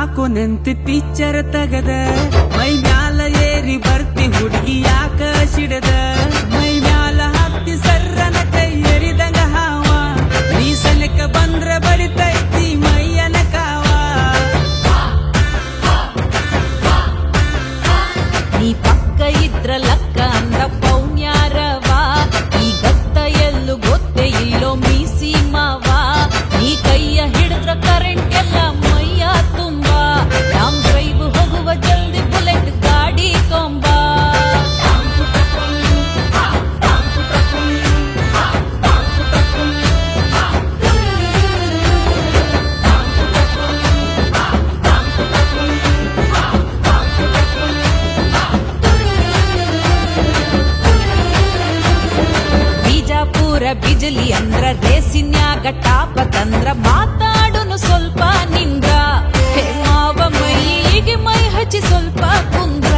ಹಾಕು ನಿಂತಿ ಪಿಕ್ಚರ್ ತಗದ ಮೈ ಮ್ಯಾಲ ಏರಿ ಬರ್ತಿ ಹುಡುಗಿ ಯಾಕ ಸಿಡದ ಮೈ ಮ್ಯಾಲ ಹತ್ತಿ ಸರ್ರನ ಕೈ ಎರಿದಂಗ ಹಾವ ನೀ ಸಲಕ ಬಂದ್ರ ಬಡಿತೈತಿ ಮೈಯನ ಕಾವ ನೀ ಪಕ್ಕ ಇದ್ರ ಲಕ್ಕ ಅಂದ್ರ ಪೌಣ್ಯಾರವ ಈ ಗತ್ತ ಎಲ್ಲು ಗೊತ್ತೇ ಇಲ್ಲೋ ಮೀಸಿ ಮಾವ ನೀ ಕೈಯ ಹಿಡಿದ್ರ ಕರೆಂಟ್ ಎಲ್ಲ ಮೈಯ ತುಂಬ ಲಾಂಗ್ ಡ್ರೈವ್ ಹೋಗುವ ಜಲ್ದಿ ಬುಲೆಟ್ ಗಾಡಿ ಕೊಂಬ ಬಿಜಾಪುರ ಬಿಜಲಿ ಅಂದ್ರ ರೇಸಿನ್ಯಾಗ ಟಾಪ ತಂದ್ರ ಮಾತಾಡುನು ಸ್ವಲ್ಪ ನಿಂದ್ರ ಹೇ ಮಾವ ಮೈಗೆ ಮೈ ಹಚ್ಚಿ ಸ್ವಲ್ಪ ಕುಂದ್ರ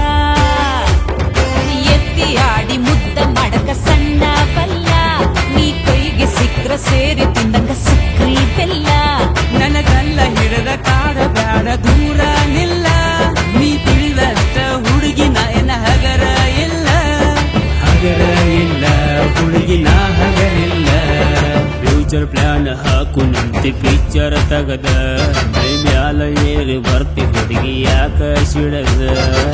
ಎತ್ತಿ ಆಡಿ ಮುದ್ದ ಮಾಡಕ ಸಣ್ಣ ಬಲ್ಲ ನೀ ಕೈಗೆ ಸಿಕ್ರ ಸೇರಿ ತಿಂದಂಗ ಸಕ್ರಿ ಬೆಲ್ಲ ನನಗಲ್ಲ ಹಿಡದ ಕಾಡ ಬ್ಯಾಡ ದೂರ ನಿಲ್ಲ ನೀ ತಿಳಿದಷ್ಟ ಹುಡುಗಿ ನಾಯನ ಹಗರ ಇಲ್ಲ ಹಗರ ಇಲ್ಲ ಹುಡುಗಿ ನಾ ಹಗರಿಲ್ಲ ಫ್ಯೂಚರ್ ಪ್ಲಾನ್ ಹಾಕು ನಿಂತಿ ಪಿಕ್ಚರ್ ತಗದ ಮೈ ಮ್ಯಾಲ ಏರಿ ಬರ್ತಿ ಹುಡುಗಿ ಯಾಕ ಸಿಡದ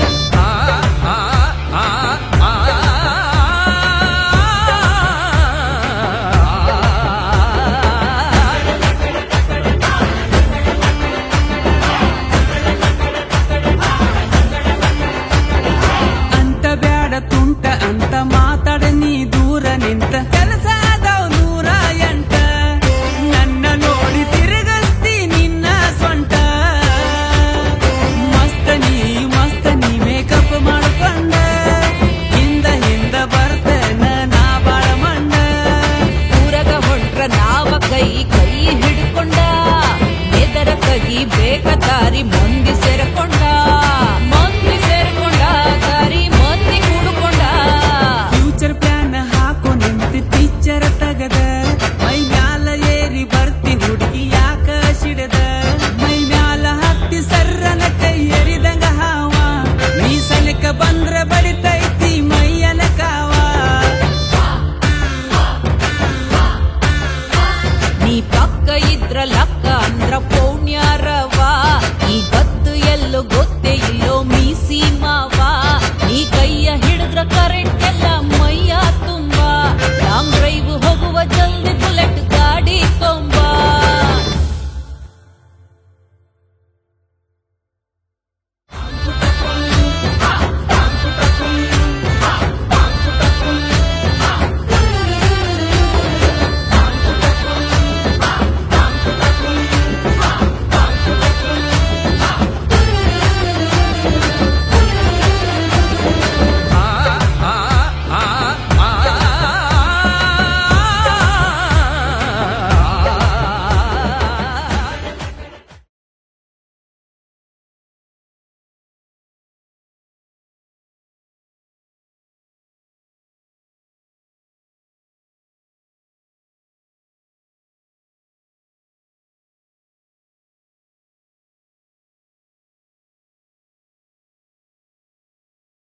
ಅಂತ ಬ್ಯಾಡ ತುಂಟ ಅಂತ ಮಾತಾಡ ನೀ ದೂರ ನಿಂತ ಕೆಲಸ ಅದಾವ ನೂರ ಎಂಟ ನನ್ನ ನೋಡಿ ತಿರುಗಸ್ತಿ ನಿನ್ನ ಸೊಂಟ ಮಸ್ತ ನೀ ಮಸ್ತ ನೀ ಮೇಕಪ್ ಮಾಡ್ಕೊಂಡ ಹಿಂದ ಹಿಂದ ಬರ್ತೇನ ನಾ ಬಾಳ ಮಂಡ ಊರಗ ಹೊಂಟ್ರ ನಾವ ಕೈ ಕೈ ಹಿಡ್ಕೊಂಡ ಎದರ ಕಗಿ ಬೇಕ ದಾರಿ ಮಂದಿ ಸೇರ್ಕೊಂಡ ಮಂದಿ ಸೇರ್ಕೊಂಡ ದಾರಿ ಮಂದಿ ಕೂಡ್ಕೊಂಡ ಫ್ಯೂಚರ್ ಪ್ಲಾನ್ ಹಾಕೋ ನಿಂತಿ ಪಿಕ್ಚರ್ ತಗದ ಮೈ ಮ್ಯಾಲ ಏರಿ ಬರ್ತಿ ಹುಡುಗಿ ಯಾಕ ಸಿಡದ ಮೈ ಮ್ಯಾಲ ಹತ್ತಿ ಸರ್ರನ ಕೈ ಎರಿದಂಗ ಹಾವ ನೀ ಸಲಕ ಬಂದ್ರ ಬಡಿತೈತಿ ಮೈಯನ ಕಾವ ನೀ ಪಕ್ಕ ಇದ್ರ ಲಕ್ಕ